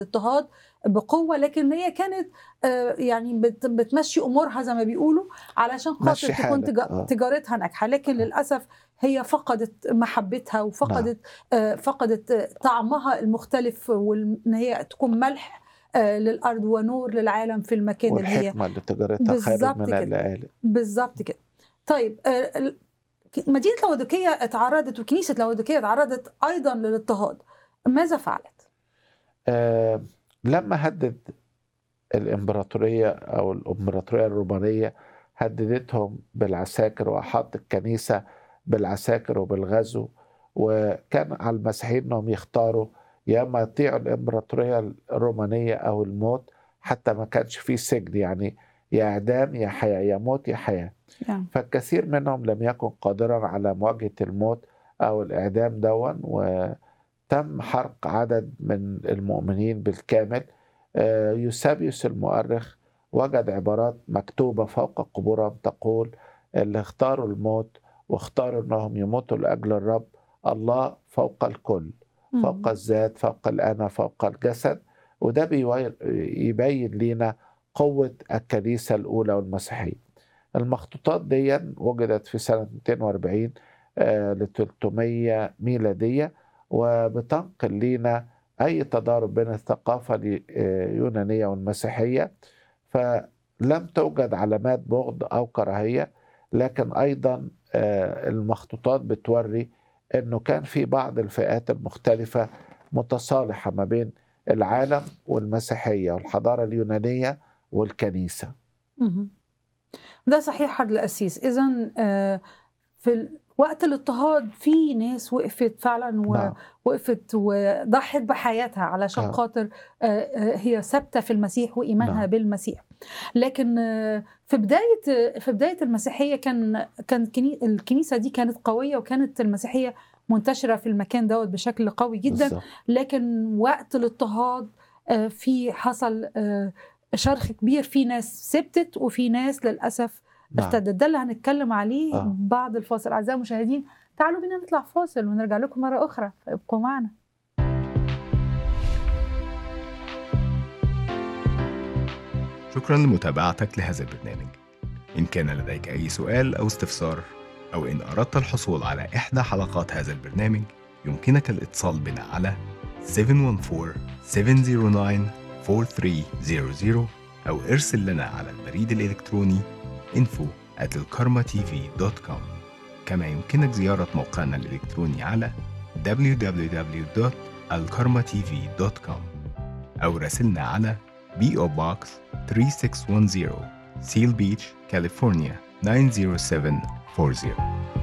اضطهاد بقوه لكن هي كانت آه، يعني بت- بتمشي امورها زي ما بيقولوا علشان خاطر مشي تكون حالك، تجا- آه. تجارتها ناجحه لكن للاسف هي فقدت محبتها وفقدت آه، فقدت آه، طعمها المختلف وان هي تكون ملح آه، للارض ونور للعالم في المكان اللي هي والحكمة اللي تجارتها خير بالظبط من كده. اللآلئ بالظبط كده طيب آه، ال- ك- مدينه لودوكيه اتعرضت وكنيسه لودوكيه اتعرضت ايضا للاضطهاد ماذا فعلت؟ آه لما هدد الإمبراطورية أو الإمبراطورية الرومانية هددتهم بالعساكر وأحاط الكنيسة بالعساكر وبالغزو وكان على المسيحيين أنهم يختاروا يا إما يطيعوا الإمبراطورية الرومانية أو الموت حتى ما كانش فيه سجن يعني يا إعدام يا حياة يا موت يا حياة يعني فالكثير منهم لم يكن قادرا على مواجهة الموت أو الإعدام دون وتم حرق عدد من المؤمنين بالكامل آه، يوسابيوس المؤرخ وجد عبارات مكتوبة فوق قبورهم تقول اللي اختاروا الموت واختاروا أنهم يموتوا لأجل الرب الله فوق الكل فوق الذات فوق الأنا فوق الجسد وده بيوي- يبين لنا قوة الكنيسة الأولى والمسيحية المخطوطات دي وجدت في سنة 240 ل 300 ميلادية وبتنقل لنا أي تضارب بين الثقافة اليونانية والمسيحية فلم توجد علامات بغض أو كراهية لكن أيضا آه، المخطوطات بتوري أنه كان في بعض الفئات المختلفة متصالحة ما بين العالم والمسيحية والحضارة اليونانية والكنيسة مهم. ده صحيح حد القسيس اذا في ال- وقت الاضطهاد في ناس وقفت فعلا نعم. ووقفت وضحت بحياتها علشان آه. خاطر آه، آه، هي ثابته في المسيح وايمانها نعم. بالمسيح لكن آه، في بدايه في بدايه المسيحيه كان كان كني- الكنيسه دي كانت قويه وكانت المسيحيه منتشره في المكان دوت بشكل قوي جدا بالظبط. لكن وقت الاضطهاد آه، في حصل آه، شرخ كبير في ناس ثبتت وفي ناس للاسف نعم. ارتدت ده اللي هنتكلم عليه آه. بعد الفاصل اعزائي المشاهدين تعالوا بينا نطلع فاصل ونرجع لكم مره اخرى فابقوا معنا شكرا لمتابعتك لهذا البرنامج إن كان لديك أي سؤال أو استفسار أو إن أردت الحصول على إحدى حلقات هذا البرنامج يمكنك الاتصال بنا على 714-709-4300 أو ارسل لنا على البريد الإلكتروني info at الكارما-tv.com كما يمكنك زيارة موقعنا الإلكتروني على www.alkarmatv.com أو راسلنا على PO Box 3610 Seal Beach, California 90740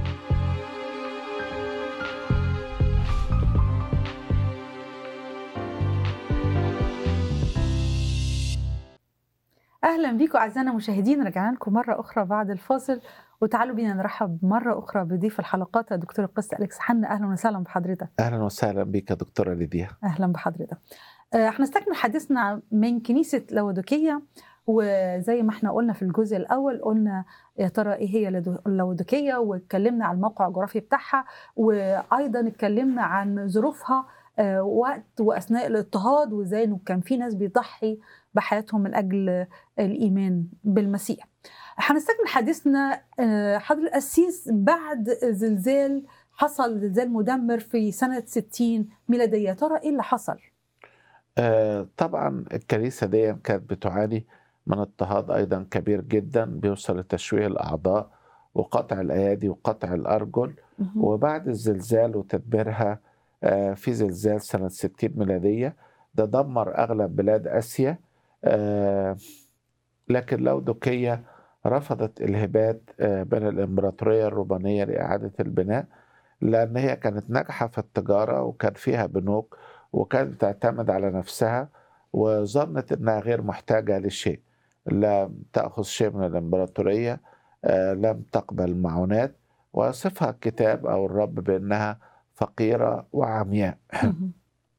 اهلا بيكم اعزائنا المشاهدين رجعنا لكم مره اخرى بعد الفاصل وتعالوا بينا نرحب مره اخرى بضيف الحلقات الدكتور القس اليكس حنا اهلا وسهلا بحضرتك أهلا وسهلا بك يا دكتورة ليديا اهلا بحضرتك آه، هنستكمل حديثنا من كنيسه لودوكيه وزي ما احنا قلنا في الجزء الاول قلنا يا ترى ايه هي لدو- لودوكيه واتكلمنا عن الموقع الجغرافي بتاعها وايضا اتكلمنا عن ظروفها آه، وقت واثناء الاضطهاد وازاي انه كان في ناس بيضحي بحياتهم من اجل الايمان بالمسيح. هنستكمل حديثنا آه، حضر القسيس بعد زلزال حصل زلزال مدمر في سنه 60 ميلاديه، ترى ايه اللي حصل؟ آه، طبعا الكنيسة دي كانت بتعاني من اضطهاد أيضا كبير جدا بيوصل لتشويه الأعضاء وقطع الأيادي وقطع الأرجل وبعد الزلزال وتدميرها آه، في زلزال سنة 60 ميلادية ده دمر أغلب بلاد آسيا آه، لكن لودوكية رفضت الهبات آه، من الإمبراطورية الرومانية لإعادة البناء لأن هي كانت ناجحة في التجارة وكان فيها بنوك وكانت تعتمد على نفسها وظنت أنها غير محتاجة لشيء لم تأخذ شيء من الإمبراطورية آه، لم تقبل معونات وصفها الكتاب أو الرب بأنها فقيرة وعمياء مهم.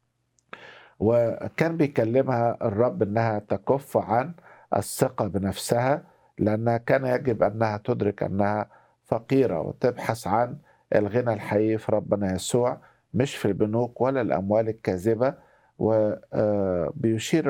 وكان بيكلمها الرب انها تكف عن الثقه بنفسها لانها كان يجب انها تدرك انها فقيره وتبحث عن الغنى الحقيقي في ربنا يسوع مش في البنوك ولا الاموال الكاذبه وبيشير